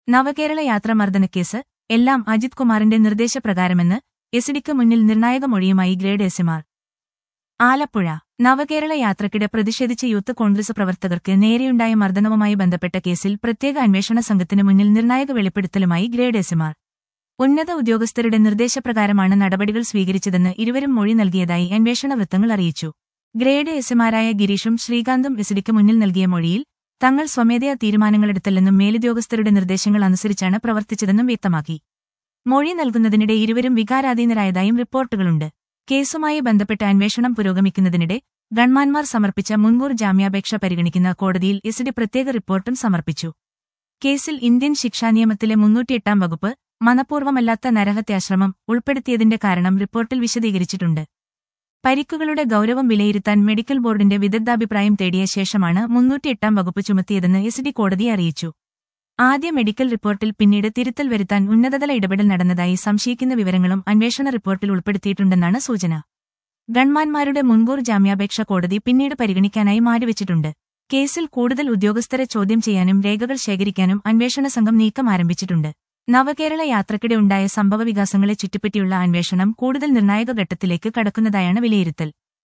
നവകേരള യാത്ര മർദ്ദനക്കേസ് എല്ലാം അജിത് കുമാറിന്റെ നിർദ്ദേശപ്രകാരമെന്ന് എസിഡിക്ക് മുന്നിൽ നിർണായക മൊഴിയുമായി ഗ്രേഡ് എസിമാർ ആലപ്പുഴ നവകേരള യാത്രക്കിടെ പ്രതിഷേധിച്ച യൂത്ത് കോൺഗ്രസ് പ്രവർത്തകർക്ക് നേരെയുണ്ടായ മർദ്ദനവുമായി ബന്ധപ്പെട്ട കേസിൽ പ്രത്യേക അന്വേഷണ സംഘത്തിനു മുന്നിൽ നിർണായക വെളിപ്പെടുത്തലുമായി ഗ്രേഡ് എസിമാർ ഉന്നത ഉദ്യോഗസ്ഥരുടെ നിർദ്ദേശപ്രകാരമാണ് നടപടികൾ സ്വീകരിച്ചതെന്ന് ഇരുവരും മൊഴി നൽകിയതായി അന്വേഷണ വൃത്തങ്ങൾ അറിയിച്ചു ഗ്രേഡ് എസിമാരായ ഗിരീഷും ശ്രീകാന്തും എസിഡിക്ക് മുന്നിൽ നൽകിയ മൊഴിയിൽ തങ്ങൾ സ്വമേധയാ തീരുമാനങ്ങളെടുത്തല്ലെന്നും മേലുദ്യോഗസ്ഥരുടെ നിർദ്ദേശങ്ങൾ അനുസരിച്ചാണ് പ്രവർത്തിച്ചതെന്നും വ്യക്തമാക്കി മൊഴി നൽകുന്നതിനിടെ ഇരുവരും വികാരാധീനരായതായും റിപ്പോർട്ടുകളുണ്ട് കേസുമായി ബന്ധപ്പെട്ട അന്വേഷണം പുരോഗമിക്കുന്നതിനിടെ ഗൺമാൻമാർ സമർപ്പിച്ച മുൻകൂർ ജാമ്യാപേക്ഷ പരിഗണിക്കുന്ന കോടതിയിൽ എസിഡി പ്രത്യേക റിപ്പോർട്ടും സമർപ്പിച്ചു കേസിൽ ഇന്ത്യൻ ശിക്ഷാനിയമത്തിലെ മുന്നൂറ്റിയെട്ടാം വകുപ്പ് മനഃപൂർവ്വമല്ലാത്ത നരഹത്യാശ്രമം ഉൾപ്പെടുത്തിയതിന്റെ കാരണം റിപ്പോർട്ടിൽ വിശദീകരിച്ചിട്ടുണ്ട് പരിക്കുകളുടെ ഗൌരവം വിലയിരുത്താൻ മെഡിക്കൽ ബോർഡിന്റെ വിദഗ്ധാഭിപ്രായം തേടിയ ശേഷമാണ് മുന്നൂറ്റിയെട്ടാം വകുപ്പ് ചുമത്തിയതെന്ന് എസിഡി കോടതിയെ അറിയിച്ചു ആദ്യ മെഡിക്കൽ റിപ്പോർട്ടിൽ പിന്നീട് തിരുത്തൽ വരുത്താൻ ഉന്നതതല ഇടപെടൽ നടന്നതായി സംശയിക്കുന്ന വിവരങ്ങളും അന്വേഷണ റിപ്പോർട്ടിൽ ഉൾപ്പെടുത്തിയിട്ടുണ്ടെന്നാണ് സൂചന ഗൺമാൻമാരുടെ മുൻകൂർ ജാമ്യാപേക്ഷ കോടതി പിന്നീട് പരിഗണിക്കാനായി മാറ്റിവെച്ചിട്ടുണ്ട് കേസിൽ കൂടുതൽ ഉദ്യോഗസ്ഥരെ ചോദ്യം ചെയ്യാനും രേഖകൾ ശേഖരിക്കാനും അന്വേഷണ സംഘം നീക്കം ആരംഭിച്ചിട്ടുണ്ട് നവകേരള യാത്രക്കിടെ ഉണ്ടായ സംഭവവികാസങ്ങളെ ചുറ്റിപ്പറ്റിയുള്ള അന്വേഷണം കൂടുതൽ നിർണായക ഘട്ടത്തിലേക്ക് കടക്കുന്നതായാണ് വിലയിരുത്തൽ